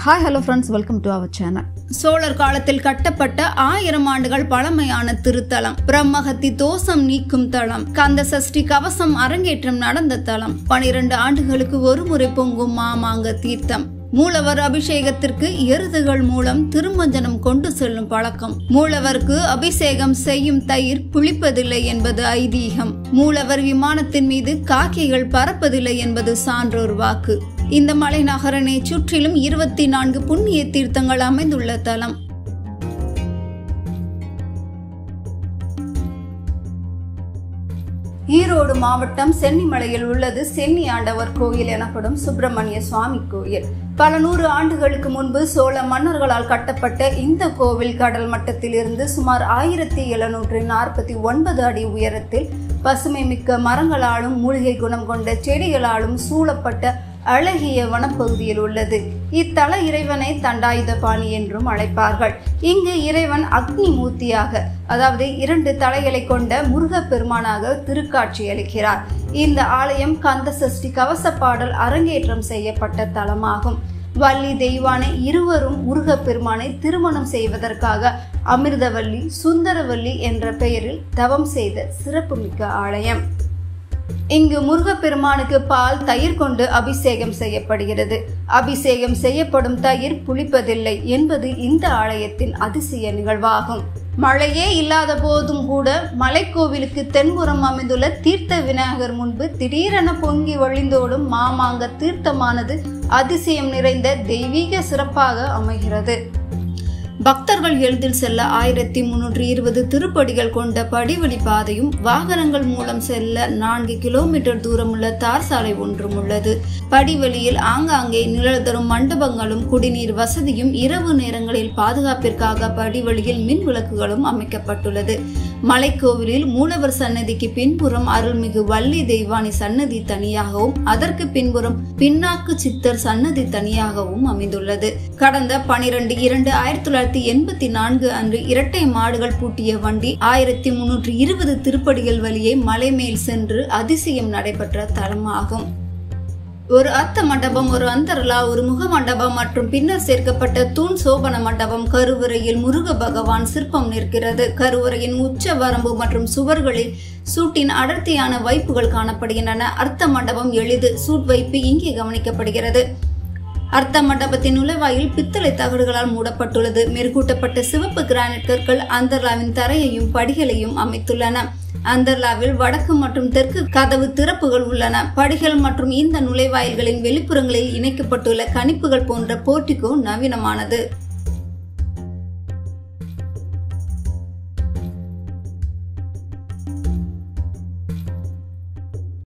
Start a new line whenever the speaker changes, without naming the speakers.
hi hello friends welcome to our channel
சோழர் காலத்தில் கட்டப்பட்ட ஆயிரம் ஆண்டுகள் பழமையான திருத்தலம் பிரம்மஹத்தி தோஷம் நீக்கும் தலம் கந்த சஷ்டி கவசம் அரங்கேற்றம் நடந்த தலம் பனிரெண்டு ஆண்டுகளுக்கு ஒருமுறை பொங்கும் மாமாங்க தீர்த்தம் மூலவர் அபிஷேகத்திற்கு எருதுகள் மூலம் திருமஞ்சனம் கொண்டு செல்லும் பழக்கம் மூலவருக்கு அபிஷேகம் செய்யும் தயிர் புளிப்பதில்லை என்பது ஐதீகம் மூலவர் விமானத்தின் மீது காக்கைகள் பறப்பதில்லை என்பது சான்றோர் வாக்கு இந்த மலைநகரனை சுற்றிலும் இருபத்தி நான்கு புண்ணிய தீர்த்தங்கள் அமைந்துள்ள தலம் ஈரோடு மாவட்டம் சென்னிமலையில் உள்ளது சென்னி ஆண்டவர் கோயில் எனப்படும் சுப்பிரமணிய சுவாமி கோயில் பல நூறு ஆண்டுகளுக்கு முன்பு சோழ மன்னர்களால் கட்டப்பட்ட இந்த கோவில் கடல் மட்டத்திலிருந்து சுமார் ஆயிரத்தி எழுநூற்றி நாற்பத்தி ஒன்பது அடி உயரத்தில் பசுமை மிக்க மரங்களாலும் மூலிகை குணம் கொண்ட செடிகளாலும் சூழப்பட்ட அழகிய வனப்பகுதியில் உள்ளது இத்தல இறைவனை தண்டாயுதபாணி என்றும் அழைப்பார்கள் இங்கு இறைவன் அக்னி மூர்த்தியாக அதாவது இரண்டு தலைகளை கொண்ட முருகப் பெருமானாக திருக்காட்சி அளிக்கிறார் இந்த ஆலயம் கந்த சஷ்டி கவச பாடல் அரங்கேற்றம் செய்யப்பட்ட தலமாகும் வள்ளி தெய்வானை இருவரும் முருகப் பெருமானை திருமணம் செய்வதற்காக அமிர்தவல்லி சுந்தரவல்லி என்ற பெயரில் தவம் செய்த சிறப்புமிக்க ஆலயம் இங்கு முருகப்பெருமானுக்கு பால் தயிர் கொண்டு அபிஷேகம் செய்யப்படுகிறது அபிஷேகம் செய்யப்படும் தயிர் புளிப்பதில்லை என்பது இந்த ஆலயத்தின் அதிசய நிகழ்வாகும் மழையே இல்லாத போதும் கூட மலைக்கோவிலுக்கு தென்புறம் அமைந்துள்ள தீர்த்த விநாயகர் முன்பு திடீரென பொங்கி வழிந்தோடும் மாமாங்க தீர்த்தமானது அதிசயம் நிறைந்த தெய்வீக சிறப்பாக அமைகிறது பக்தர்கள் எளிதில் செல்ல ஆயிரத்தி முன்னூற்றி இருபது திருப்படிகள் கொண்ட படிவழி பாதையும் வாகனங்கள் மூலம் செல்ல நான்கு கிலோமீட்டர் தூரமுள்ள தார் சாலை ஒன்றும் உள்ளது படிவழியில் ஆங்காங்கே நிழல் தரும் மண்டபங்களும் குடிநீர் வசதியும் இரவு நேரங்களில் பாதுகாப்பிற்காக படிவழியில் மின் விளக்குகளும் அமைக்கப்பட்டுள்ளது மலைக்கோவிலில் மூலவர் சன்னதிக்கு பின்புறம் அருள்மிகு வள்ளி தெய்வானி சன்னதி தனியாகவும் அதற்கு பின்புறம் பின்னாக்கு சித்தர் சன்னதி தனியாகவும் அமைந்துள்ளது கடந்த பனிரெண்டு இரண்டு ஆயிரத்தி தொள்ளாயிரத்தி எண்பத்தி நான்கு அன்று இரட்டை மாடுகள் பூட்டிய வண்டி ஆயிரத்தி முன்னூற்றி இருபது திருப்படிகள் வழியே மலை மேல் சென்று அதிசயம் நடைபெற்ற தலமாகும் ஒரு அர்த்த மண்டபம் ஒரு அந்தரலா ஒரு முக மண்டபம் மற்றும் பின்னர் சேர்க்கப்பட்ட தூண் சோபன மண்டபம் கருவறையில் முருக பகவான் சிற்பம் நிற்கிறது கருவறையின் உச்ச வரம்பு மற்றும் சுவர்களில் சூட்டின் அடர்த்தியான வைப்புகள் காணப்படுகின்றன அர்த்த மண்டபம் எளிது சூட் வைப்பு இங்கே கவனிக்கப்படுகிறது அர்த்த மண்டபத்தின் நுழைவாயில் பித்தளை தகடுகளால் மூடப்பட்டுள்ளது மெருகூட்டப்பட்ட சிவப்பு கிரானைட் கற்கள் அந்தர்லாவின் தரையையும் படிகளையும் அமைத்துள்ளன அந்தர்லாவில் வடக்கு மற்றும் தெற்கு கதவு திறப்புகள் உள்ளன படிகள் மற்றும் இந்த நுழைவாயில்களின் வெளிப்புறங்களில் இணைக்கப்பட்டுள்ள கணிப்புகள் போன்ற போர்ட்டிகோ நவீனமானது